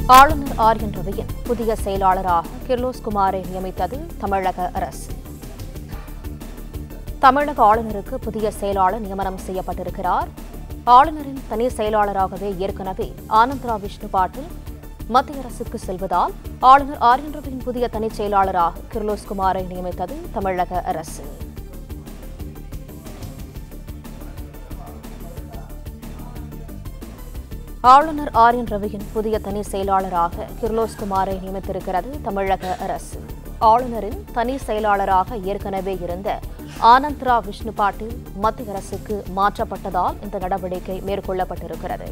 ஆளுநர் R N ரவியின் புதிய செயலாளராக கிர்லோஸ் குமாரை நியமித்தது தமிழக அரசு தமிழக ஆளுநருக்கு புதிய செயலாளர் நியமனம் செய்யப்பட்டிருக்கிறார் ஆளுநரின் தனி செயலாளராகவே ஏற்கனவே ஆனந்த்ரா விஷ்ணு பாட்டில் மத்திய அரசுக்கு செல்வதால் ஆளுநர் ஆர் என் ரவியின் புதிய தனிச் செயலாளராக கிர்லோஸ் குமாரை நியமித்தது தமிழக அரசு ஆளுநர் ஆர் என் ரவியின் புதிய தனி செயலாளராக கிர்லோஸ் குமாரை நியமித்திருக்கிறது தமிழக அரசு ஆளுநரின் தனி செயலாளராக ஏற்கனவே இருந்த ஆனந்த்ரா விஷ்ணு பாட்டீல் மத்திய அரசுக்கு மாற்றப்பட்டதால் இந்த நடவடிக்கை மேற்கொள்ளப்பட்டிருக்கிறது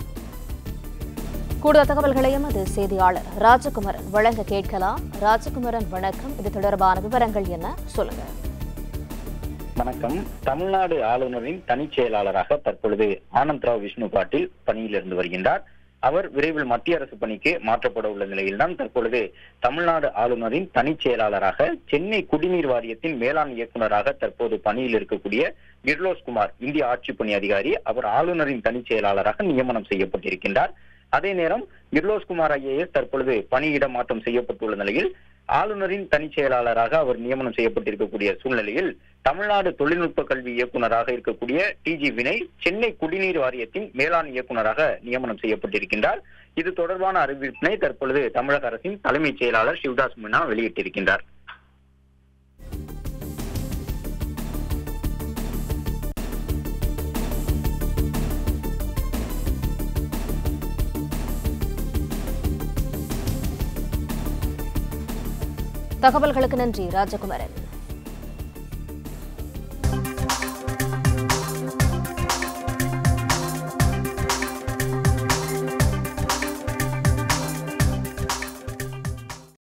கூடுதல் தகவல்களை எமது செய்தியாளர் ராஜகுமரன் வழங்க கேட்கலாம் ராஜகுமரன் வணக்கம் இது தொடர்பான விவரங்கள் என்ன சொல்லுங்க வணக்கம் தமிழ்நாடு ஆளுநரின் தனிச் செயலாளராக தற்பொழுது ஆனந்த்ராவ் விஷ்ணு பாட்டீல் பணியில் இருந்து வருகின்றார் அவர் விரைவில் மத்திய அரசு பணிக்கு மாற்றப்பட உள்ள நிலையில்தான் தற்பொழுது தமிழ்நாடு ஆளுநரின் தனிச் செயலாளராக சென்னை குடிநீர் வாரியத்தின் மேலாண் இயக்குநராக தற்போது பணியில் இருக்கக்கூடிய கிர்லோஸ் குமார் இந்திய ஆட்சிப் பணி அதிகாரி அவர் ஆளுநரின் தனிச் செயலாளராக நியமனம் செய்யப்பட்டிருக்கின்றார் அதே நேரம் கிர்லோஸ் குமார் ஐஏஎஸ் தற்பொழுது பணியிட மாற்றம் செய்யப்பட்டுள்ள நிலையில் ஆளுநரின் தனிச் செயலாளராக அவர் நியமனம் செய்யப்பட்டிருக்கக்கூடிய சூழ்நிலையில் தமிழ்நாடு தொழில்நுட்ப கல்வி இயக்குநராக இருக்கக்கூடிய டிஜி வினய் சென்னை குடிநீர் வாரியத்தின் மேலாண் இயக்குநராக நியமனம் செய்யப்பட்டிருக்கின்றார் இது தொடர்பான அறிவிப்பினை தற்பொழுது தமிழக அரசின் தலைமைச் செயலாளர் சிவதாஸ் மீனா வெளியிட்டிருக்கின்றார் தகவல்களுக்கு நன்றி ராஜகுமரன்